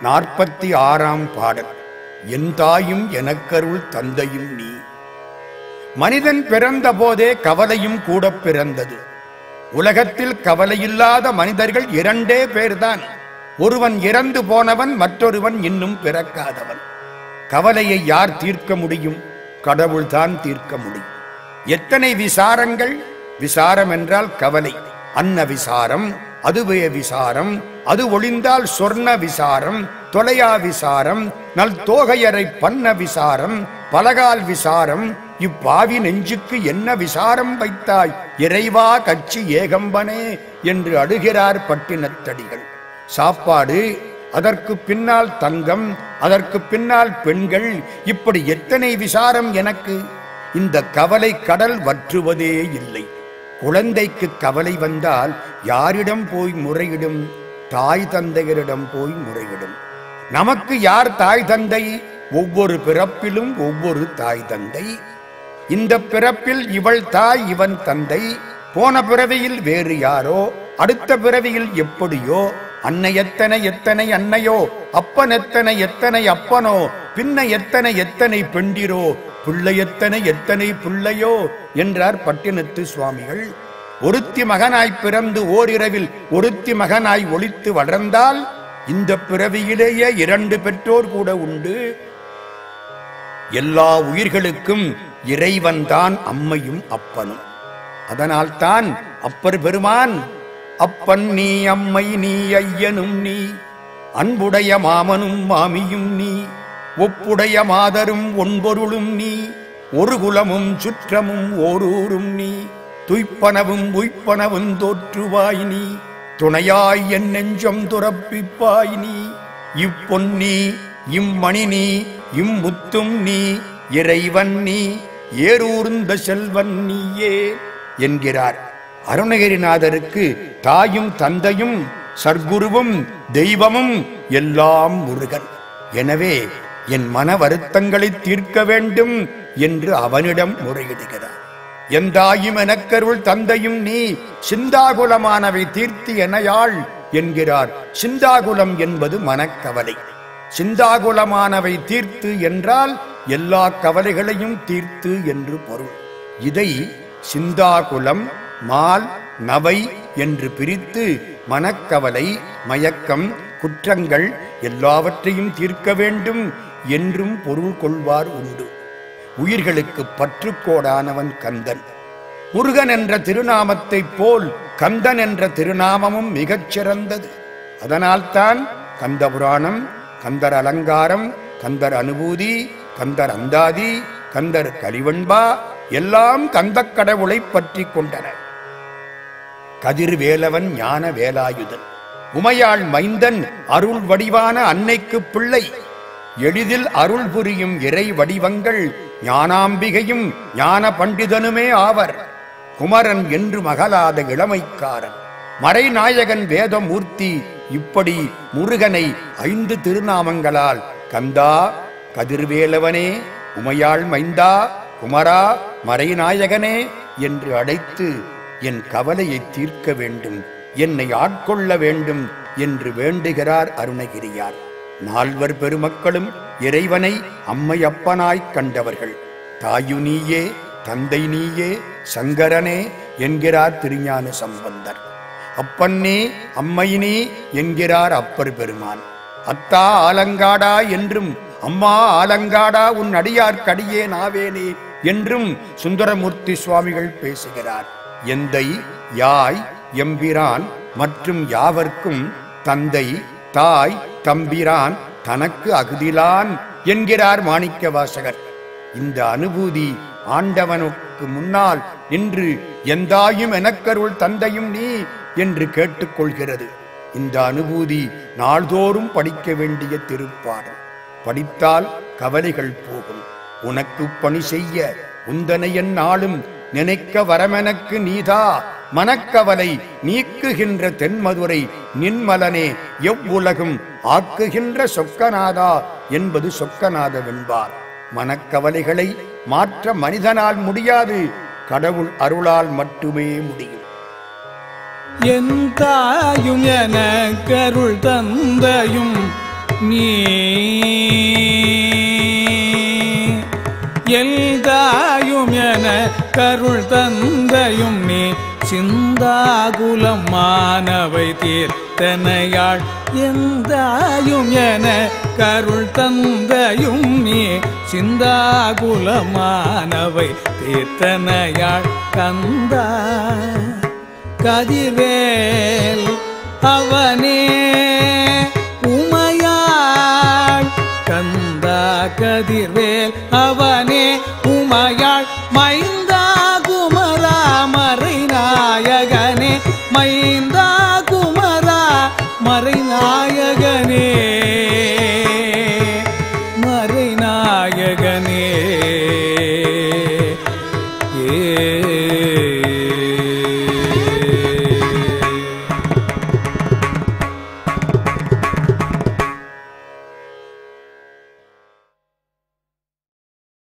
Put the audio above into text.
நாற்பத்தி ஆறாம் பாடல் என் தாயும் எனக்கருள் தந்தையும் நீ மனிதன் பிறந்த போதே கவலையும் கூட பிறந்தது உலகத்தில் கவலையில்லாத மனிதர்கள் இரண்டே பேர்தான் ஒருவன் இறந்து போனவன் மற்றொருவன் இன்னும் பிறக்காதவன் கவலையை யார் தீர்க்க முடியும் கடவுள்தான் தீர்க்க முடியும் எத்தனை விசாரங்கள் விசாரம் என்றால் கவலை அன்ன விசாரம் அதுவே விசாரம் அது ஒளிந்தால் சொர்ண விசாரம் தொலையா விசாரம் நல் தோகையரை பண்ண விசாரம் பலகால் விசாரம் இப்பாவி நெஞ்சுக்கு என்ன விசாரம் வைத்தாய் இறைவா கட்சி ஏகம்பனே என்று அழுகிறார் பட்டினத்தடிகள் சாப்பாடு அதற்கு பின்னால் தங்கம் அதற்கு பின்னால் பெண்கள் இப்படி எத்தனை விசாரம் எனக்கு இந்த கவலை கடல் வற்றுவதே இல்லை குழந்தைக்கு கவலை வந்தால் யாரிடம் போய் முறையிடும் தாய் தந்தையரிடம் போய் முறையிடும் நமக்கு யார் தாய் தந்தை ஒவ்வொரு பிறப்பிலும் ஒவ்வொரு தாய் தந்தை இந்த பிறப்பில் இவள் தாய் இவன் தந்தை போன பிறவியில் வேறு யாரோ அடுத்த பிறவியில் எப்படியோ அன்னை எத்தனை எத்தனை அன்னையோ அப்பன் எத்தனை எத்தனை அப்பனோ பின்ன எத்தனை எத்தனை பெண்டிரோ பிள்ளை எத்தனை எத்தனை பிள்ளையோ என்றார் பட்டினத்து சுவாமிகள் ஒருத்தி மகனாய் பிறந்து ஓரிரவில் ஒருத்தி மகனாய் ஒளித்து வளர்ந்தால் இந்த பிறவியிலேயே இரண்டு பெற்றோர் கூட உண்டு எல்லா உயிர்களுக்கும் இறைவன்தான் அம்மையும் அப்பனும் அதனால்தான் அப்பர் பெருமான் அப்பன் நீ அம்மை நீ ஐயனும் நீ அன்புடைய மாமனும் மாமியும் நீ ஒப்புடைய மாதரும் ஒன்பொருளும் நீ ஒரு குலமும் சுற்றமும் ஓரூரும் நீ துய்ப்பனவும் உய்ப்பனவும் தோற்றுவாய் நீ துணையாய் என் நெஞ்சம் துறப்பிப்பாய் நீ இப்பொன்னி இம்மணி நீ இம்முத்தும் நீ இறைவன் நீ ஏரூர்ந்த செல்வன் நீயே என்கிறார் அருணகிரிநாதருக்கு தாயும் தந்தையும் சர்க்குருவும் தெய்வமும் எல்லாம் முருகன் எனவே என் மன வருத்தங்களை தீர்க்க வேண்டும் என்று அவனிடம் முறையிடுகிறார் எந்தாயும் எனக்கருள் தந்தையும் நீ சிந்தாகுலமானவை தீர்த்தி எனையாள் என்கிறார் சிந்தாகுலம் என்பது மனக்கவலை சிந்தாகுலமானவை தீர்த்து என்றால் எல்லா கவலைகளையும் தீர்த்து என்று பொருள் இதை சிந்தாகுலம் மால் நவை என்று பிரித்து மனக்கவலை மயக்கம் குற்றங்கள் எல்லாவற்றையும் தீர்க்க வேண்டும் என்றும் பொருள் கொள்வார் உண்டு உயிர்களுக்கு பற்றுக்கோடானவன் கந்தன் முருகன் என்ற திருநாமத்தைப் போல் கந்தன் என்ற திருநாமமும் மிகச் சிறந்தது அதனால்தான் கந்த புராணம் கந்தர் அலங்காரம் கந்தர் அனுபூதி கந்தர் அந்தாதி கந்தர் கலிவன்பா எல்லாம் கந்தக் கடவுளை பற்றி கொண்டன கதிர்வேலவன் ஞான வேலாயுதன் உமையாள் மைந்தன் அருள் வடிவான அன்னைக்கு பிள்ளை எளிதில் அருள் புரியும் இறை வடிவங்கள் ஞானாம்பிகையும் ஞான பண்டிதனுமே ஆவர் குமரன் என்று மகளாத இளமைக்காரன் மறைநாயகன் வேதமூர்த்தி இப்படி முருகனை ஐந்து திருநாமங்களால் கந்தா கதிர்வேலவனே உமையாள் மைந்தா குமரா மறைநாயகனே என்று அழைத்து என் கவலையை தீர்க்க வேண்டும் என்னை ஆட்கொள்ள வேண்டும் என்று வேண்டுகிறார் அருணகிரியார் நால்வர் பெருமக்களும் இறைவனை அம்மையப்பனாய்க் கண்டவர்கள் தாயு நீயே தந்தை நீயே சங்கரனே என்கிறார் திருஞான சம்பந்தர் அப்பன்னே அம்மையினே என்கிறார் அப்பர் பெருமான் அத்தா ஆலங்காடா என்றும் அம்மா ஆலங்காடா உன் அடியார்க்கடியே நாவேனே என்றும் சுந்தரமூர்த்தி சுவாமிகள் பேசுகிறார் எந்தை யாய் எம்பிரான் மற்றும் யாவர்க்கும் தந்தை தாய் தம்பிரான் தனக்கு அகுதிலான் என்கிறார் மாணிக்க வாசகர் இந்த அனுபூதி ஆண்டவனுக்கு முன்னால் நின்று எந்தாயும் எனக்கருள் தந்தையும் நீ என்று கேட்டுக்கொள்கிறது இந்த அனுபூதி நாள்தோறும் படிக்க வேண்டிய திருப்பாடல் படித்தால் கவலைகள் போகும் உனக்கு பணி செய்ய உந்தனையன் நாளும் நினைக்க வரமெனக்கு நீதா மனக்கவலை நீக்குகின்ற தென்மதுரை நின்மலனே எவ்வுலகும் ஆக்குகின்ற சொக்கநாதா என்பது சொக்கநாத வெண்பார் மனக்கவலைகளை மாற்ற மனிதனால் முடியாது கடவுள் அருளால் மட்டுமே முடியும் என் தாயும் எனக்கருள் தந்தையும் நீ எல்தாயும் என கருள் தந்தையும் நீ சிந்தாகுலம் மானவை தீர்த்தனையாள் எந்தாயும் என கருள் தந்தையும் நீ சிந்தாகுலமானவை தீர்த்தனையாள் கந்தா கதிர்வேல் அவனே உமையாள் கந்தா கதிர்வேல் அவனே உமையாள்